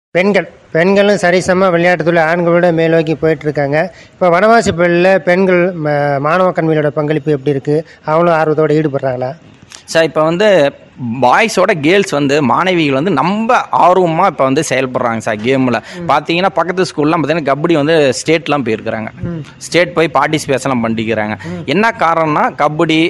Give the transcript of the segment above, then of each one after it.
பெண்கள் பெண்களும் சரிசம விளையாட்டுத்துறை ஆண்களோட மேலோக்கி போயிட்டு இருக்காங்க இப்போ வனவாசி பள்ளியில் பெண்கள் ம- மாணவ கண்மையோட பங்களிப்பு எப்படி இருக்கு அவங்களும் ஆர்வத்தோட ஈடுபடுறாங்களா சார் இப்போ வந்து பாய்ஸோட கேர்ள்ஸ் வந்து மாணவிகள் வந்து ரொம்ப ஆர்வமாக இப்போ வந்து செயல்படுறாங்க சார் கேமில் பார்த்தீங்கன்னா பக்கத்து ஸ்கூல்லாம் பார்த்தீங்கன்னா கபடி வந்து ஸ்டேட்லாம் போயிருக்கிறாங்க ஸ்டேட் போய் பார்ட்டிசிபேஷன்லாம் பண்ணிக்கிறாங்க என்ன காரணம்னா கபடி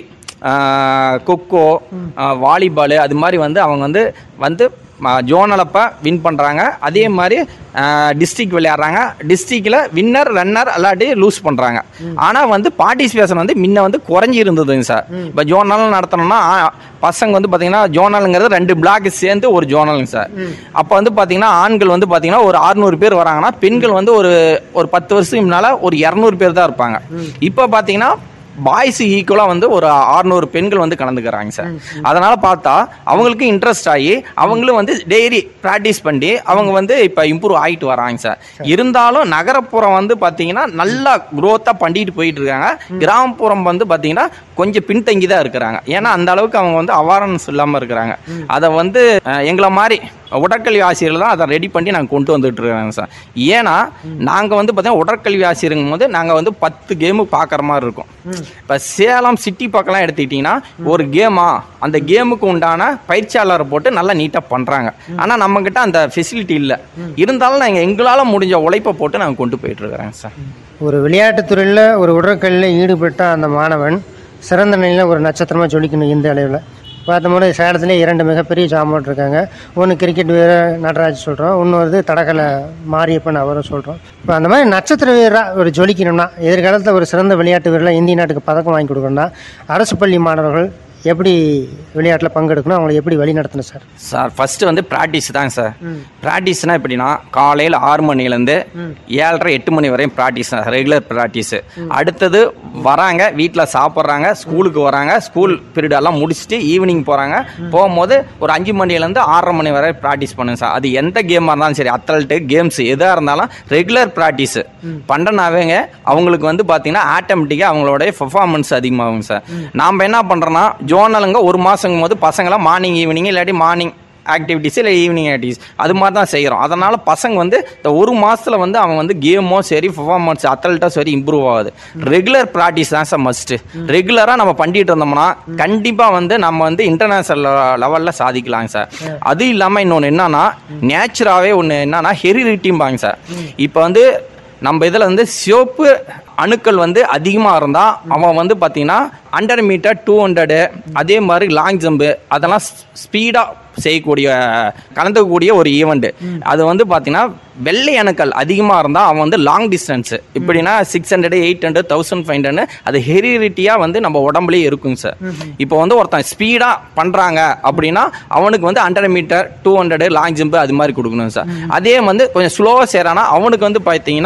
கொக்கோ வாலிபால் அது மாதிரி வந்து அவங்க வந்து வந்து ஜோனலப்போ வின் பண்ணுறாங்க அதே மாதிரி டிஸ்ட்ரிக்ட் விளையாடுறாங்க டிஸ்ட்ரிக்டில் வின்னர் ரன்னர் அல்லாட்டி லூஸ் பண்ணுறாங்க ஆனால் வந்து பார்ட்டிசிபேஷன் வந்து முன்ன வந்து குறைஞ்சி இருந்ததுங்க சார் இப்போ ஜோனல் நடத்தணும்னா ஆ, பசங்க வந்து பார்த்தீங்கன்னா ஜோனலுங்கிறது ரெண்டு பிளாக் சேர்ந்து ஒரு ஜோனலுங்க சார் அப்போ வந்து பார்த்தீங்கன்னா ஆண்கள் வந்து பார்த்தீங்கன்னா ஒரு அறுநூறு பேர் வராங்கன்னா பெண்கள் வந்து ஒரு ஒரு பத்து வருஷத்துக்கு முன்னால் ஒரு இரநூறு பேர் தான் இருப்பாங்க இப்போ பார்த்தீங்கன்னா பாய்ஸ் ஈக்குவலாக வந்து ஒரு அறுநூறு பெண்கள் வந்து கலந்துக்கிறாங்க சார் அதனால பார்த்தா அவங்களுக்கு இன்ட்ரெஸ்ட் ஆகி அவங்களும் வந்து டெய்லி ப்ராக்டிஸ் பண்ணி அவங்க வந்து இப்போ இம்ப்ரூவ் ஆகிட்டு வராங்க சார் இருந்தாலும் நகரப்புறம் வந்து பார்த்தீங்கன்னா நல்லா க்ரோத்தாக பண்ணிட்டு போயிட்டு இருக்காங்க கிராமப்புறம் வந்து பார்த்தீங்கன்னா கொஞ்சம் பின்தங்கி தான் இருக்கிறாங்க ஏன்னா அந்த அளவுக்கு அவங்க வந்து அவேர்னஸ் இல்லாமல் இருக்கிறாங்க அதை வந்து அஹ், எங்களை மாதிரி உடற்கல்வி ஆசிரியர்கள் தான் அதை ரெடி பண்ணி நாங்கள் கொண்டு வந்துட்டு இருக்காங்க சார் ஏன்னா நாங்கள் வந்து பார்த்தீங்கன்னா உடற்கல்வி ஆசிரியருங்கும் போது நாங்கள் வந்து பத்து கேமு பார்க்குற மாதிரி இருக்கும் இப்போ சேலம் சிட்டி பக்கம்லாம் எடுத்துக்கிட்டிங்கன்னா ஒரு கேமா அந்த கேமுக்கு உண்டான பயிற்சியாளரை போட்டு நல்லா நீட்டாக பண்ணுறாங்க ஆனால் நம்மக்கிட்ட அந்த ஃபெசிலிட்டி இல்லை இருந்தாலும் நாங்கள் எங்களால் முடிஞ்ச உழைப்பை போட்டு நாங்கள் கொண்டு போயிட்டு இருக்கிறோங்க சார் ஒரு விளையாட்டுத்துறையில் ஒரு உடற்கல்லில் ஈடுபட்ட அந்த மாணவன் சிறந்த நிலையில் ஒரு நட்சத்திரமாக ஜொலிக்கணும் இந்த அளவில் பார்த்தோம்னா சேலத்திலே இரண்டு மிகப்பெரிய ஜாமான் இருக்காங்க ஒன்று கிரிக்கெட் வீரர் நடராஜ் சொல்கிறோம் இன்னொரு தடகள மாரியப்பன் அவரும் சொல்கிறோம் இப்போ அந்த மாதிரி நட்சத்திர வீரராக ஒரு ஜொலிக்கணும்னா எதிர்காலத்தில் ஒரு சிறந்த விளையாட்டு வீரராக இந்திய நாட்டுக்கு பதக்கம் வாங்கி கொடுக்கணும்னா அரசு பள்ளி மாணவர்கள் எப்படி விளையாட்டில் பங்கெடுக்கணும் அவங்களை எப்படி வழி நடத்தணும் சார் சார் ஃபர்ஸ்ட் வந்து ப்ராக்டிஸ் தாங்க சார் ப்ராக்டிஸ்னா எப்படின்னா காலையில் ஆறு மணிலேருந்து ஏழரை எட்டு மணி வரையும் ப்ராக்டிஸ் தான் ரெகுலர் ப்ராக்டிஸ் அடுத்தது வராங்க வீட்டில் சாப்பிட்றாங்க ஸ்கூலுக்கு வராங்க ஸ்கூல் பீரியட் எல்லாம் முடிச்சுட்டு ஈவினிங் போகிறாங்க போகும்போது ஒரு அஞ்சு மணிலேருந்து ஆறரை மணி வரை ப்ராக்டிஸ் பண்ணுங்க சார் அது எந்த கேமாக இருந்தாலும் சரி அத்லட்டு கேம்ஸ் எதாக இருந்தாலும் ரெகுலர் ப்ராக்டிஸ் பண்ணனாவேங்க அவங்களுக்கு வந்து பார்த்தீங்கன்னா ஆட்டோமேட்டிக்காக அவங்களோட பெர்ஃபார்மன்ஸ் அதிகமாகும் சார் நாம் என்ன பண்ணுறோன்னா ஜோனலுங்க ஒரு மாதங்கும் போது பசங்களாம் மார்னிங் ஈவினிங் இல்லாட்டி மார்னிங் ஆக்டிவிட்டிஸ் இல்லை ஈவினிங் ஆக்டிவிட்டிஸ் அது மாதிரி தான் செய்கிறோம் அதனால் பசங்க வந்து இந்த ஒரு மாதத்தில் வந்து அவன் வந்து கேமோ சரி பெர்ஃபார்மன்ஸ் அத்தல்ட்டோ சரி இம்ப்ரூவ் ஆகுது ரெகுலர் ப்ராக்டிஸ் தான் சார் மஸ்ட்டு ரெகுலராக நம்ம பண்ணிட்டு இருந்தோம்னா கண்டிப்பாக வந்து நம்ம வந்து இன்டர்நேஷனல் லெவலில் சாதிக்கலாங்க சார் அது இல்லாமல் இன்னொன்று என்னன்னா நேச்சுராகவே ஒன்று என்னன்னா ஹெரிடிட்டிம்பாங்க சார் இப்போ வந்து நம்ம இதில் வந்து சிவப்பு அணுக்கள் வந்து அதிகமாக இருந்தால் அவன் வந்து பார்த்தீங்கன்னா ஹண்ட்ரட் மீட்டர் டூ ஹண்ட்ரடு அதே மாதிரி லாங் ஜம்பு அதெல்லாம் ஸ்பீடாக செய்யக்கூடிய கலந்துக்கக்கூடிய ஒரு ஈவெண்ட் அது வந்து பார்த்தீங்கன்னா வெள்ளை அணுக்கள் அதிகமாக இருந்தால் அவன் வந்து லாங் டிஸ்டன்ஸு இப்படின்னா six hundred eight hundred thousand five hundred அது ஹெரிடிட்டியாக வந்து நம்ம உடம்புலயே இருக்குங்க சார் இப்போ வந்து ஒருத்தன் ஸ்பீடாக பண்ணுறாங்க அப்படின்னா அவனுக்கு வந்து hundred metre two hundred long jump அது மாதிரி கொடுக்கணும் சார் அதே வந்து கொஞ்சம் ஸ்லோவாக செய்கிறானா அவனுக்கு வந்து பார்த்தீங்கன்னா